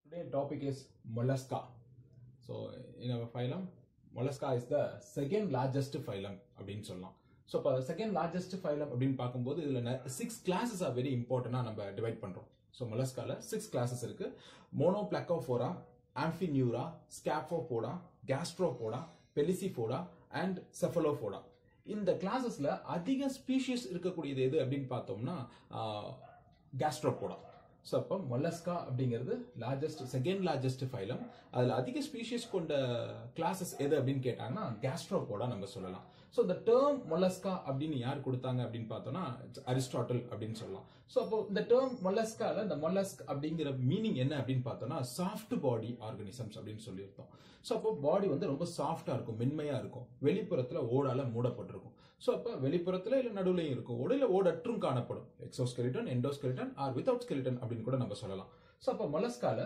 Today topic is mollusca. So in our phylum, mollusca is the second largest phylum அப்படின்னு சொல்லலாம் so இப்போ second largest phylum அப்படின்னு பார்க்கும்போது இதில் சிக்ஸ் கிளாஸஸ் ஆர் வெரி இம்பார்ட்டண்டாக நம்ம டிவைட் பண்ணுறோம் ஸோ மொலஸ்கால சிக்ஸ் கிளாஸஸ் இருக்கு மோனோபிளக்கோஃபோரா ஆம்ஃபினியூரா ஸ்கேப்ரோபோடா கேஸ்ட்ரோபோடா பெலிசிஃபோடா அண்ட் செஃபலோஃபோடா இந்த கிளாஸஸ்ல அதிக ஸ்பீஷிஸ் இருக்கக்கூடியது எது அப்படின்னு பார்த்தோம்னா கேஸ்ட்ரோபோடா ஸோ அப்போ மொல்லஸ்கா அப்படிங்கிறது லார்ஜஸ்ட் செகண்ட் லார்ஜஸ்ட் ஃபைலம் அதில் அதிக ஸ்பீஷிஸ் கொண்ட கிளாஸஸ் எது அப்படின்னு கேட்டாங்கன்னா கேஸ்ட்ரோபோடா நம்ம சொல்லலாம் ஸோ இந்த டேர்ம் மொல்லஸ்கா அப்படின்னு யார் கொடுத்தாங்க அப்படின்னு பார்த்தோம்னா அரிஸ்டாட்டில் அப்படின்னு சொல்லலாம் ஸோ அப்போ இந்த டேர்ம் மொல்லஸ்கால இந்த மொல்லஸ்க் அப்படிங்கிற மீனிங் என்ன அப்படின்னு பார்த்தோம்னா சாஃப்ட் பாடி ஆர்கனிசம்ஸ் அப்படின்னு சொல்லியிருந்தோம் ஸோ அப்போ பாடி வந்து ரொம்ப சாஃப்டாக இருக்கும் மென்மையாக இருக்கும் வெளிப்புறத்தில் ஓடால மூடப்பட்டிருக்கும் ஸோ அப்போ வெளிப்புறத்தில் இல்லை நடுவுலையும் இருக்கும் ஓடு இல்லை ஓடற்றும் காணப்படும் exoskeleton endoskeleton or without skeleton அப்படின்னு கூட நம்ம சொல்லலாம் ஸோ அப்போ மொலஸ்கால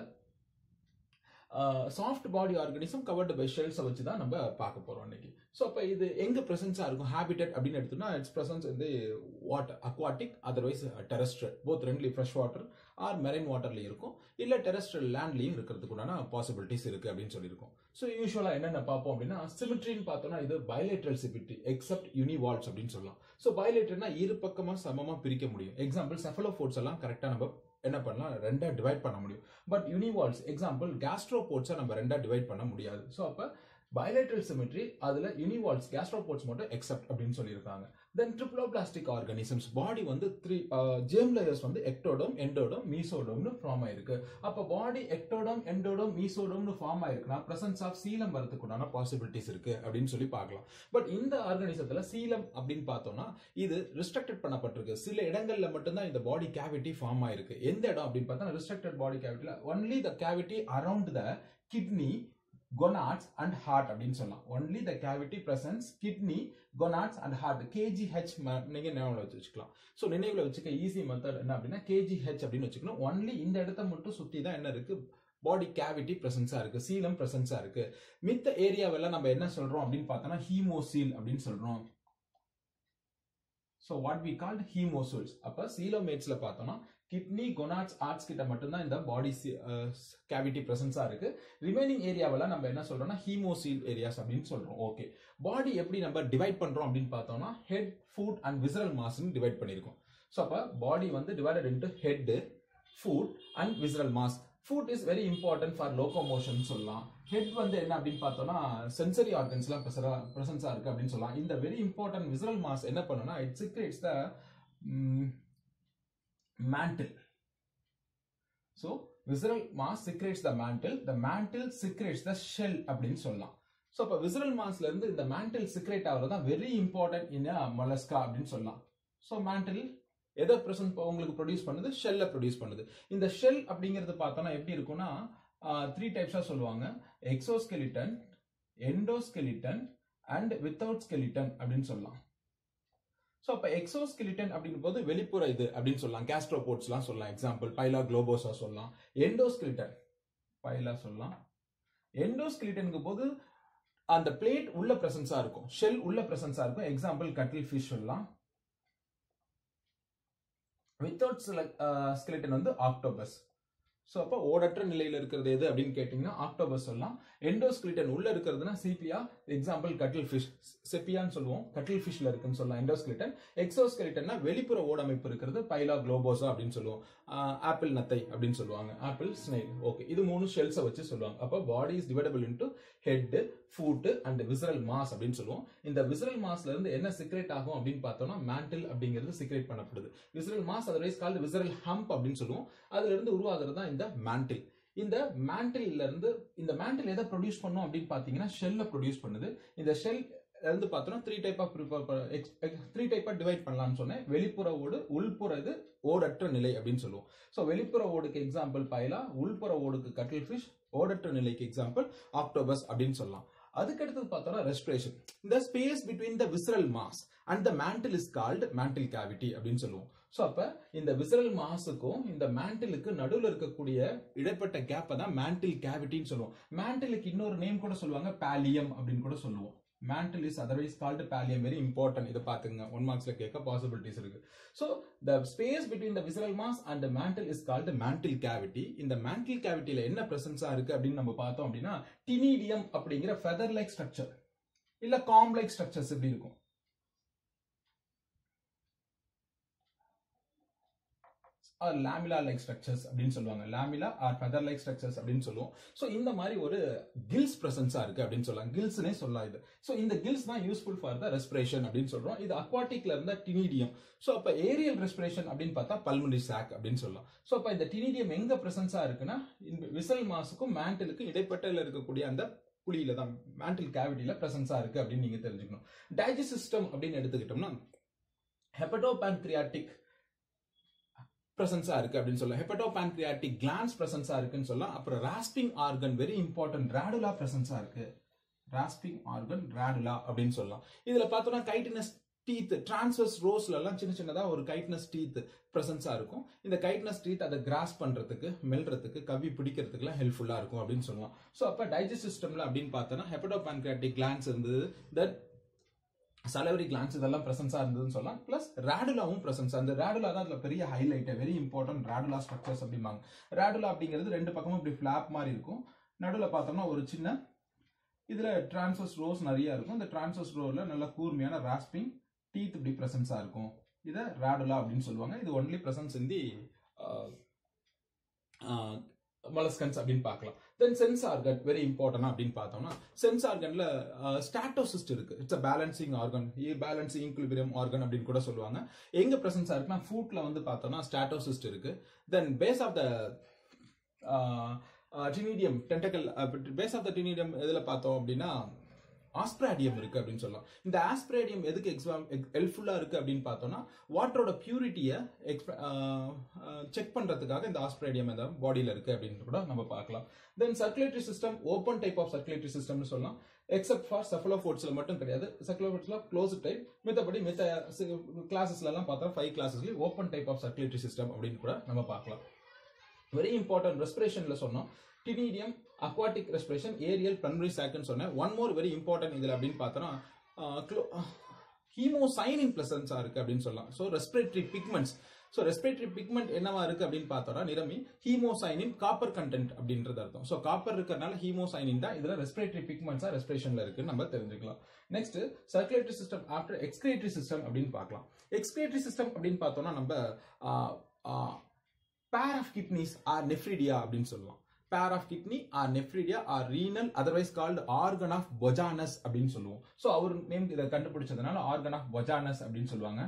soft body organism covered by ஷெல்ஸை வச்சு தான் நம்ம பார்க்க போறோம் இன்னைக்கு ஸோ அப்போ இது எங்க ப்ரெசன்ஸா இருக்கும் ஹேபிடட் அப்படின்னு எடுத்தோம்னா இட்ஸ் ப்ரெசன்ஸ் வந்து water aquatic otherwise terrestrial both ரெண்டுலேயும் ஃப்ரெஷ் வாட்டர் ஆர் மெரைன் வாட்டர்ல இருக்கும் இல்லை டெரஸ்ட்ரல் லேண்ட்லையும் இருக்கிறதுக்கு உண்டான பாசிபிலிட்டிஸ் இருக்கு அப்படின்னு சொல்லியிருக்கோம் ஸோ யூஸ்வலாக என்னென்ன பார்ப்போம் அப்படின்னா சிமிட்ரின்னு பார்த்தோம்னா இது பயோலேட்ரல் சிமிட்ரி எக்ஸப்ட் யூனிவால்ஸ் அப்படின்னு சொல்லலாம் ஸோ பயோலேட்டர்னா இரு பக்கமாக சமமாக பிரிக்க முடியும் எக்ஸாம்பிள் செஃபலோஃபோர்ட்ஸ் எல்லாம் கரெக்டாக நம்ம என்ன பண்ணலாம் ரெண்டா டிவைட் பண்ண முடியும் பட் யூனிவால்ஸ் எக்ஸாம்பிள் கேஸ்ட்ரோபோர்ட்ஸை நம்ம ரெண்டா டிவைட் பண்ண முடியாது ஸோ அப்போ பயோலேட்ரல் சிமெட்ரி அதுல யூனிவால்ஸ் கேஸ்ட்ரோபோர்ட்ஸ் மட்டும் எக்ஸப்ட் அப்படின்னு சொல்லியிருக்காங்க தென் ட்ரிப்ளோபிளாஸ்டிக் ஆர்கனிசம்ஸ் பாடி வந்து த்ரீ ஜேம் லேயர்ஸ் வந்து எக்டோடம் எண்டோடம் மீசோடோம்னு ஃபார்ம் ஆயிருக்கு அப்போ பாடி எக்டோடம் எண்டோடம் மீசோடோம்னு ஃபார்ம் ஆயிருக்குன்னா பிரசன்ஸ் ஆஃப் சீலம் வரதுக்குண்டான பாசிபிலிட்டிஸ் இருக்கு அப்படின்னு சொல்லி பார்க்கலாம் பட் இந்த ஆர்கனிசத்துல சீலம் அப்படின்னு பார்த்தோம்னா இது ரிஸ்ட்ரக்டட் பண்ணப்பட்டிருக்கு சில இடங்கள்ல மட்டும்தான் இந்த பாடி கேவிட்டி ஃபார்ம் ஆயிருக்கு எந்த இடம் அப்படின்னு பார்த்தா ரிஸ்ட்ரக்டட் பாடி கேவிட்டில only the cavity around the kidney gonads and heart அப்படின்னு சொல்லலாம் only the cavity presence kidney gonads and heart KGH நீங்க நினைவுல வச்சு வச்சுக்கலாம் ஸோ நினைவுல வச்சுக்க ஈஸி மெத்தட் என்ன அப்படின்னா கேஜிஹெச் அப்படின்னு வச்சுக்கணும் ஒன்லி இந்த இடத்த மட்டும் சுத்தி தான் என்ன இருக்கு பாடி கேவிட்டி பிரசன்ஸா இருக்கு சீலம் பிரசன்ஸா இருக்கு மித்த ஏரியாவெல்லாம் நம்ம என்ன சொல்றோம் அப்படின்னு பார்த்தோம்னா ஹீமோசீல் அப்படின்னு சொல்றோம் so what we called haemocoels அப்போ சீலோமேட்ஸ்ல பார்த்தோம்னா கிட்னி கொனாட்ஸ் ஆர்ட்ஸ் கிட்ட மட்டும்தான் இந்த பாடி கேவிட்டி பிரசன்ஸா இருக்கு ரிமைனிங் ஏரியாவெல்லாம் நம்ம என்ன சொல்றோம்னா ஹீமோசீல் ஏரியாஸ் அப்படின்னு சொல்றோம் ஓகே பாடி எப்படி நம்ம டிவைட் பண்றோம் அப்படின்னு பார்த்தோம்னா ஹெட் ஃபுட் அண்ட் விசரல் மாஸ்ன்னு டிவைட் பண்ணியிருக்கோம் ஸோ அப்போ பாடி வந்து divided into head foot and visceral mass foot is very important for locomotion சொல்லலாம் ஹெட் வந்து என்ன அப்படின்னு பார்த்தோம்னா சென்சரி ஆர்கன்ஸ்லாம் ப்ரெசன்ஸா இருக்கு அப்படின்னு சொல்லலாம் இந்த வெரி இம்பார்ட்டன்ட் விசரல் மாஸ் என்ன பண்ணுன்னா it secretes the mantle. So, visceral mass secretes the mantle, the mantle secretes the shell அப்படின்னு சொல்லலாம் ஸோ அப்போ விசரல் மாஸ்ல இருந்து இந்த மேண்டில் சிக்ரேட் ஆகிறது தான் வெரி இம்பார்ட்டன்ட் இன் மொலஸ்கா அப்படின்னு சொல்லலாம் ஸோ மேண்டில் எதை ப்ரெசன்ட் உங்களுக்கு ப்ரொடியூஸ் பண்ணுது ஷெல்லை ப்ரொடியூஸ் பண்ணுது இந்த ஷெல் அப்படிங்கிறது பார்த்தோம்னா எப்படி இருக்கும்னா த்ரீ டைப்ஸாக சொல்லுவாங்க exoskeleton endoskeleton and without skeleton அப்படின்னு சொல்லலாம் ஸோ அப்போ எக்ஸோஸ்கெலிட்டன் அப்படிங்கும் போது வெளிப்புற இது அப்படின்னு சொல்லலாம் கேஸ்ட்ரோபோர்ட்ஸ்லாம் சொல்லலாம் எக்ஸாம்பிள் பைலா குளோபோஸா சொல்லலாம் எண்டோஸ்கெலிட்டன் பைலா சொல்லலாம் எண்டோஸ்கெலிட்டனுக்கு போது அந்த பிளேட் உள்ள பிரசன்ஸா இருக்கும் ஷெல் உள்ள பிரசன்ஸா இருக்கும் எக்ஸாம்பிள் கட்டில் ஃபிஷ் சொல்லலாம் வித்தவுட் ஸ்கெலிட்டன் வந்து ஆக்டோபஸ் ஸோ அப்போ ஓடற்ற நிலையில் இருக்கிறது எது அப்படின்னு கேட்டிங்கன்னா ஆக்டோபஸ் சொல்லலாம் எண்டோஸ்கிலிட்டன் உள்ள இருக்கிறதுனா சிபியா எக்ஸாம்பிள் கட்டில் ஃபிஷ் செப்பியான்னு சொல்லுவோம் கட்டில் ஃபிஷ்ல இருக்குன்னு சொல்லலாம் எண்டோஸ்கிலிட்டன் எக்ஸோஸ்கிலிட்டன்னா வெளிப்புற ஓடமைப்பு இருக்கிறது பைலா குளோபோசா அப்படின்னு சொல்லுவோம் ஆப்பிள் நத்தை அப்படின்னு சொல்லுவாங்க ஆப்பிள் ஸ்னெயில் ஓகே இது மூணு ஷெல்ஸை வச்சு சொல்லுவாங்க அப்போ body is divisible into head foot and visceral mass அப்படின்னு சொல்லுவோம் இந்த விசரல் மாஸ்ல இருந்து என்ன சிக்ரேட் ஆகும் அப்படின்னு பார்த்தோம்னா மேண்டில் அப்படிங்கிறது சிக்ரேட் பண்ணப்படுது visceral mass otherwise called visceral hump அப்படின்னு சொல்லுவோம் அதுல இருந்து உருவாகிறது தான் இந்த மேண்டில் இந்த மேண்டில்ல இருந்து இந்த மேண்டில் எதை ப்ரொடியூஸ் பண்ணும் அப்படின்னு பாத்தீங்கன்னா ஷெல்ல ப்ரொடியூஸ் பண்ணுது இந்த ஷெல் இருந்து பார்த்தோம்னா த்ரீ டைப்பா த்ரீ டைப்பா டிவைட் பண்ணலாம்னு சொன்னேன் வெளிப்புற ஓடு உள்புற இது ஓடற்ற நிலை அப்படின்னு சொல்லுவோம் ஸோ வெளிப்புற ஓடுக்கு எக்ஸாம்பிள் பைலா உள்புற ஓடுக்கு கட்டில் ஃபிஷ் ஓடற்ற நிலைக்கு எக்ஸாம்பிள் ஆக்டோபஸ் அப்படின்னு சொல்லலாம் அதுக்கடுத்து பார்த்தோம்னா ரெஸ்பிரேஷன் இந்த space between the visceral mass and the mantle is called mantle cavity அப்படின்னு சொல்லுவோம் ஸோ அப்ப இந்த விசரல் மாஸுக்கும் இந்த மேண்டிலுக்கு நடுவில் இருக்கக்கூடிய இடைப்பட்ட கேப்பை தான் மேண்டில் கேவிட்டின்னு சொல்லுவோம் மேண்டிலுக்கு இன்னொரு நேம் கூட சொல்லுவாங்க பேலியம் அப்படின்னு கூட சொல்லுவோம் mantle is otherwise called pallium very important இதை பாத்துங்க ஒன் மார்க்ஸ்ல கேட்க பாசிபிலிட்டிஸ் இருக்கு so the space between the visceral mass and the mantle is called the mantle cavity இந்த mantle cavityல என்ன பிரசன்ஸா இருக்கு அப்படின்னு நம்ம பார்த்தோம் அப்படின்னா டினிடியம் அப்படிங்கிற ஃபெதர் லைக் ஸ்ட்ரக்சர் இல்ல காம் லைக் ஸ்ட்ரக்சர்ஸ் இப்படி இருக்கும் ஆர் லேமிலா லைக் ஸ்ட்ரக்சர்ஸ் அப்படின்னு சொல்லுவாங்க lamella or feather like structures அப்படின்னு சொல்லுவோம் ஸோ இந்த மாதிரி ஒரு கில்ஸ் பிரசன்ஸா இருக்கு அப்படின்னு சொல்லலாம் கில்ஸ்னே சொல்லலாம் இது ஸோ இந்த கில்ஸ் தான் யூஸ்ஃபுல் ஃபார் த ரெஸ்பிரேஷன் அப்படின்னு சொல்றோம் இது அக்வாட்டிக்ல இருந்த டினிடியம் ஸோ அப்போ ஏரியல் ரெஸ்பிரேஷன் அப்படின்னு பார்த்தா பல்மனரி சாக் அப்படின்னு சொல்லலாம் ஸோ அப்போ இந்த டினிடியம் எங்க பிரசன்ஸா இருக்குன்னா இந்த விசல் மாசுக்கும் மேண்டலுக்கும் இடைப்பட்டல இருக்கக்கூடிய அந்த குழியில தான் மேண்டில் கேவிட்டியில பிரசன்ஸா இருக்கு அப்படின்னு நீங்க தெரிஞ்சுக்கணும் டைஜஸ்ட் சிஸ்டம் அப்படின்னு எடுத்துக்கிட்டோம்னா ஹெப்படோபான்கிரியாட்டிக் பிரசன்ஸா இருக்கு அப்படின்னு சொல்லலாம் ஹெப்படோ பான்கிரியாட்டிக் கிளான்ஸ் பிரசன்ஸா இருக்குன்னு சொல்லலாம் அப்புறம் rasping organ very important radula பிரசன்ஸா இருக்கு ராஸ்பிங் ஆர்கன் ரேடுலா அப்படின்னு சொல்லலாம் இதுல பார்த்தோம்னா கைட்டினஸ் டீத் டிரான்ஸ்வர்ஸ் ரோஸ்ல எல்லாம் சின்ன சின்னதா ஒரு கைட்னஸ் டீத் பிரசன்ஸா இருக்கும் இந்த கைட்னஸ் டீத் அதை கிராஸ் பண்றதுக்கு மெல்றதுக்கு கவி பிடிக்கிறதுக்குலாம் ஹெல்ப்ஃபுல்லா இருக்கும் அப்படின்னு சொல்லுவோம் ஸோ அப்ப டைஜஸ்ட் சிஸ்டம்ல அப்படின்னு பார்த்தோம்னா ஹெப்படோ பான்கிரியாட்டிக் கிளான்ஸ் இருந்தது தட் சலவரி கிளான்ஸ் இதெல்லாம் பிரசன்ஸா இருந்ததுன்னு சொல்லலாம் பிளஸ் ரேடுலாவும் பிரசன்ஸ் அந்த ரேடுலா தான் அதுல பெரிய highlight very important radula structures அப்படிம்பாங்க ரேடுலா அப்படிங்கிறது ரெண்டு பக்கமும் இப்படி ஃபிளாப் மாதிரி இருக்கும் நடுவில் பார்த்தோம்னா ஒரு சின்ன இதுல டிரான்ஸ்வர்ஸ் ரோஸ் நிறைய இருக்கும் இந்த டிரான்ஸ்வர்ஸ் ரோல நல்ல கூர்மையான ராஸ்பிங் டீத் இப்படி பிரசன்ஸா இருக்கும் இதை ரேடுலா அப்படின்னு சொல்லுவாங்க இது ஒன்லி பிரசன்ஸ் இன் தி மலஸ்கன்ஸ் அப்படின்னு பார்க்கலாம் then sense organ very important அப்படின்னு பார்த்தோம்னா சென்ஸ் ஆர்கன்ல ஸ்டாட்டோசிஸ்ட் இருக்கு it's a balancing organ balancing equilibrium organ அப்படின்னு கூட சொல்லுவாங்க எங்க பிரசன்ஸா இருக்குன்னா ஃபுட்ல வந்து பார்த்தோம்னா ஸ்டாட்டோசிஸ்ட் இருக்கு then base of the ctenidium tentacle base of the ctenidium எதில் பார்த்தோம் அப்படின்னா ஆஸ்பிராடியம் இருக்கு அப்படின்னு சொல்லலாம் இந்த ஆஸ்பிராடியம் எதுக்கு எக்ஸாம் ஹெல்ப்ஃபுல்லா இருக்கு அப்படின்னு பார்த்தோம்னா வாட்டரோட பியூரிட்டியை செக் பண்றதுக்காக இந்த ஆஸ்பிராடியம் இந்த பாடியில இருக்கு அப்படின்னு கூட நம்ம பார்க்கலாம் then circulatory system open type of circulatory சிஸ்டம்னு சொல்லலாம் எக்ஸப்ட் ஃபார் செஃபலோஃபோர்ட்ஸ்ல மட்டும் கிடையாது செஃபலோஃபோர்ட்ஸ்ல க்ளோஸ் டைப் மித்தபடி மித்த கிளாஸஸ்ல எல்லாம் பார்த்தா ஃபைவ் கிளாஸஸ்ல open type of circulatory system அப்படின்னு கூட நம்ம பார்க்கலாம் வெரி இம்பார்ட்டன்ட் ரெஸ்பிரேஷன்ல சொன்னோம் ctenidium aquatic respiration aerial pulmonary சாக்னு சொன்னேன் ஒன் மோர் வெரி இம்பார்ட்டன்ட் இதில் அப்படின்னு பார்த்தோன்னா ஹீமோசைனின் பிரசன்ஸா இருக்கு அப்படின்னு சொல்லலாம் so respiratory pigments so respiratory pigment என்னவா இருக்கு அப்படின்னு பார்த்தோம்னா நிறமி ஹீமோசைனின் காப்பர் கண்டென்ட் அப்படின்றது அர்த்தம் ஸோ காப்பர் இருக்கிறனால ஹீமோசைனின் தான் இதுல ரெஸ்பிரேட்டரி பிக்மெண்ட்ஸா ரெஸ்பிரேஷன்ல இருக்கு நம்ம தெரிஞ்சுக்கலாம் next circulatory system after excretory system அப்படின்னு பார்க்கலாம் எக்ஸ்கிரேட்டரி சிஸ்டம் அப்படின்னு பார்த்தோம்னா நம்ம pair of kidneys R nephridia அப்படின்னு சொல்லலாம் pair of kidney or nephridia or renal otherwise called organ of Bojanus அப்படின்னு சொல்லுவோம் ஸோ அவர் நேம் இதை கண்டுபிடிச்சதுனால ஆர்கன் ஆஃப் பொஜானஸ் அப்படின்னு சொல்லுவாங்க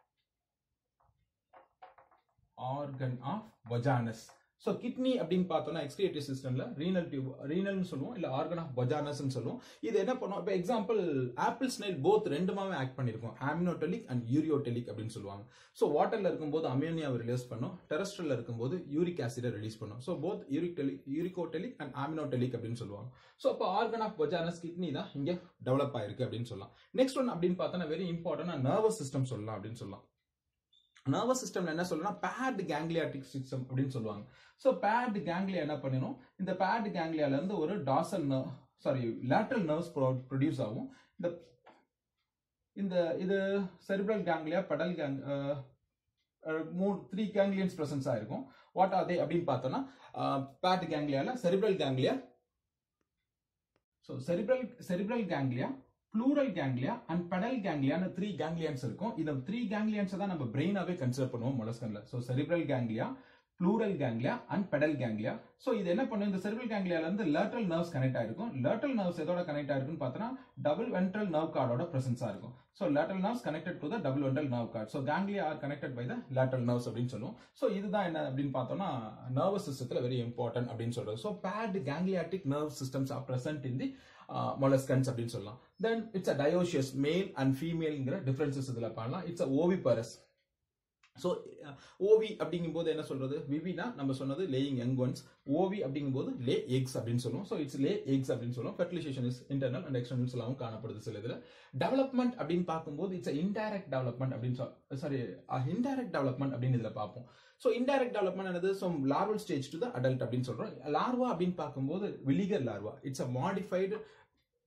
organ of Bojanus so kidney அப்படின்னு பார்த்தோம்னா எக்ஸ்கிரியேட்டரி சிஸ்டம்ல ரீனல் டியூப் ரீனல்னு சொல்லுவோம் இல்லை ஆர்கன் ஆஃப் பொஜானஸ்ன்னு சொல்லுவோம் இது என்ன பண்ணுவோம் இப்போ எக்ஸாம்பிள் ஆப்பிள் ஸ்னைல் போத் ரெண்டுமாவே ஆக்ட் பண்ணியிருக்கோம் ஆமினோட்டெலிக் அண்ட் யூரியோட்டெலிக் அப்படின்னு சொல்லுவாங்க ஸோ வாட்டர்ல இருக்கும்போது அமோனியாவை ரிலீஸ் பண்ணும் டெரஸ்ட்ரல்ல இருக்கும்போது யூரிக் ஆசிடை ரிலீஸ் பண்ணும் so both uricotelic uricotelic and ammonotelic அப்படின்னு சொல்லுவாங்க ஸோ அப்போ ஆர்கன் ஆஃப் பொஜானஸ் கிட்னி தான் இங்கே டெவலப் ஆயிருக்கு அப்படின்னு சொல்லலாம் நெக்ஸ்ட் ஒன் அப்படின்னு பார்த்தோன்னா வெரி இம்பார்ட்டன்ட் நர்வஸ் சிஸ்டம் சொல்லலாம் அப்படின்னு சொல்லலாம் நர்வஸ் சிஸ்டம்ல என்ன சொல்லலாம் பேட் கேங்லியாட்டிக் சிஸ்டம் அப்படின்னு சொல்லுவாங்க ஸோ பேட் கேங்லியா என்ன பண்ணிடும் இந்த பேட் கேங்லியால இருந்து ஒரு dorsal nerve sorry lateral nerves produce ஆகும் இந்த இந்த இது செரிப்ரல் கேங்லியா பெடல் கேங் மூணு த்ரீ கேங்லியன்ஸ் பிரசன்ஸ் ஆயிருக்கும் வாட் ஆர் தே அப்படின்னு பார்த்தோம்னா பேட் கேங்லியால cerebral ganglia so cerebral cerebral ganglia pleural ganglia and pedal கேங்லியான்னு த்ரீ கேங்லியன்ஸ் இருக்கும் இந்த த்ரீ கேங்லியன்ஸை தான் நம்ம பிரெயினாவே கன்சிடர் பண்ணுவோம் மொலஸ்கன்ல so cerebral ganglia pleural ganglia and pedal ganglia so இது என்ன பண்ணும் இந்த செரிப்ரல் கேங்லியால இருந்து லேட்டரல் நர்வ்ஸ் கனெக்ட் ஆயிருக்கும் லேட்டரல் நர்வ்ஸ் எதோட கனெக்ட் ஆயிருக்குன்னு பார்த்தோன்னா டபுள் வென்ட்ரல் நர்வ் கார்டோட பிரசன்ஸா இருக்கும் so lateral nerves connected to the double ventral nerve cord so ganglia are connected by the lateral nerves அப்படின்னு சொல்லுவோம் ஸோ இதுதான் என்ன அப்படின்னு பார்த்தோம்னா நர்வஸ் சிஸ்டத்தில் வெரி இம்பார்ட்டன்ட் அப்படின்னு சொல்றது so paired gangliated nerve systems are present in the molluscans அப்படின்னு சொல்லலாம் then it's a டயோஷியஸ் male and ஃபீமேல்ங்கிற differences இதில் பண்ணலாம் இட்ஸ் அ ஓவி பரஸ் ஸோ ஓவி அப்படிங்கும்போது என்ன சொல்றது விவினா நம்ம சொன்னது லேயிங் யங் ஒன்ஸ் ஓவி அப்படிங்கும்போது லே எக்ஸ் அப்படின்னு சொல்லுவோம் ஸோ இட்ஸ் லே எக்ஸ் அப்படின்னு சொல்லுவோம் fertilization is internal and externals எல்லாம் காணப்படுது சில இதில் டெவலப்மெண்ட் அப்படின்னு பார்க்கும்போது இட்ஸ் இன்டைரக்ட் டெவலப்மெண்ட் அப்படின்னு சாரி இன்டைரக்ட் டெவலப்மெண்ட் அப்படின்னு இதில் பார்ப்போம் ஸோ இன்டைரக்ட் டெவலப்மெண்ட் என்னது so larval stage to the adult அப்படின்னு சொல்றோம் லார்வா அப்படின்னு பார்க்கும்போது veliger larva it's a modified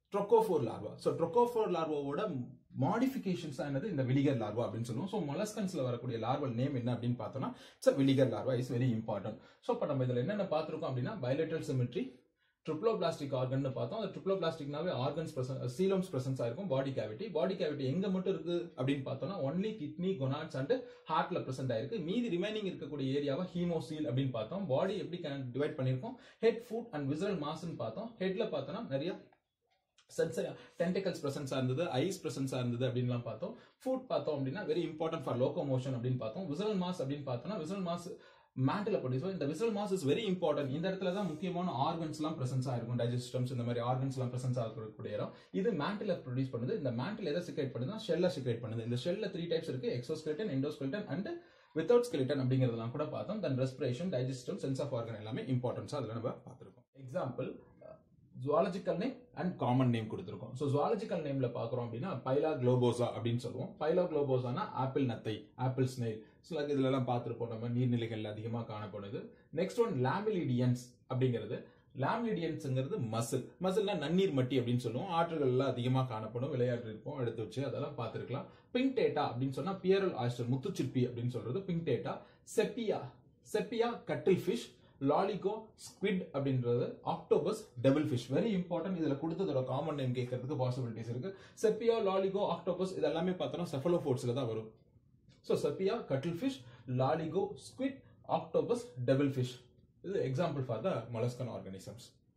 trochophore larva so trochophore லார்வாவோட மாடிஃபிகேஷன்ஸ் ஆனது இந்த விலிகர் லார்வா அப்படின்னு சொல்லுவோம் ஸோ மொலஸ்கன்ஸ்ல வரக்கூடிய லார்வல் நேம் என்ன அப்படின்னு பார்த்தோம்னா it's veliger larva is very important so இப்போ நம்ம இதில் என்னென்ன பார்த்துருக்கோம் அப்படின்னா பயோலேட்டல் சிமெட்ரி ட்ரிப்ளோபிளாஸ்டிக் ஆர்கன் பார்த்தோம் அந்த ட்ரிப்ளோபிளாஸ்டிக்னாவே ஆர்கன்ஸ் சீலம்ஸ் பிரசன்ஸ் ஆயிருக்கும் பாடி கேவிட்டி பாடி கேவிட்டி எங்க மட்டும் இருக்கு அப்படின்னு பார்த்தோம்னா ஒன்லி கிட்னி கொனாட்ஸ் அண்ட் ஹார்ட்ல பிரசன்ட் ஆயிருக்கு மீதி ரிமைனிங் இருக்கக்கூடிய ஏரியாவை ஹீமோசீல் அப்படின்னு பார்த்தோம் பாடி எப்படி டிவைட் பண்ணிருக்கோம் ஹெட் ஃபுட் அண்ட் விசரல் மாஸ்ன்னு பார்த்தோம் ஹெட்ல பார்த்தோம்னா நிறைய சென்சரி டென்டிகல்ஸ் பிரசன்ஸா இருந்தது ஐஸ் பிரசன்ஸா இருந்தது அப்படின்லாம் பார்த்தோம் ஃபுட் பார்த்தோம் அப்படின்னா வெரி இம்பார்ட்டன்ட் ஃபார் லோகோமோஷன் அப்படின்னு பார்த்தோம் விசரல் மாஸ் அப்படின்னு பார்த்தோம்னா விசரல் மாஸ் மேண்டில் ப்ரொடியூஸ் இந்த visceral mass is very important இந்த இடத்துல தான் முக்கியமான ஆர்கன்ஸ் எல்லாம் பிரசன்ஸ் ஆயிருக்கும் டைஜஸ்டம்ஸ் இந்த மாதிரி ஆர்கன்ஸ் எல்லாம் பிரசன்ஸ் ஆகக்கூடிய இடம் இது மேண்டில் ப்ரொடியூஸ் பண்ணுது இந்த மேண்டில் எதை சிக்ரேட் பண்ணுதுன்னா ஷெல்ல சிக்ரேட் பண்ணுது இந்த ஷெல்ல த்ரீ டைப்ஸ் இருக்கு exoskeleton endoskeleton and without skeleton அப்படிங்கிறதெல்லாம் கூட பார்த்தோம் then respiration digestion sense of organ எல்லாமே இம்பார்ட்டன்ஸா அதில் நம்ம பார்த்துருக்கோம் example zoological name and common name கொடுத்துருக்கோம் ஸோ ஜுவாலஜிக்கல் நேம்ல பார்க்குறோம் அப்படின்னா பைலா குளோபோசா அப்படின்னு சொல்லுவோம் பைலா குளோபோசானா ஆப்பிள் நத்தை ஆப்பிள் ஸ்னெயில் ஸோ இதுலலாம் பார்த்துருப்போம் நம்ம நீர்நிலைகள் அதிகமாக காணப்படுது நெக்ஸ்ட் ஒன் லாமிலிடியன்ஸ் அப்படிங்கிறது லாம்லிடியன்ஸுங்கிறது மசில் மசில்னா நன்னீர் மட்டி அப்படின்னு சொல்லுவோம் ஆற்றுகள்லாம் அதிகமாக காணப்படும் விளையாட்டு இருப்போம் எடுத்து வச்சு அதெல்லாம் பார்த்துருக்கலாம் பிங்க் டேட்டா அப்படின்னு சொன்னா பியரல் ஆஸ்டர் முத்துச்சிற்பி அப்படின்னு சொல்றது pink data sepia sepia cuttle fish loligo squid அப்படின்றது octopus devil fish very important இதுல கொடுத்ததோட காமன் நேம் கேட்கறதுக்கு பாசிபிலிட்டிஸ் இருக்கு செப்பியா லாலிகோ ஆக்டோபஸ் இதெல்லாமே பார்த்தோம்னா செஃபலோஃபோர்ட்ஸ்ல தான் வரும் so sepia cuttle fish loligo squid octopus devil fish இது example for the molluscan organisms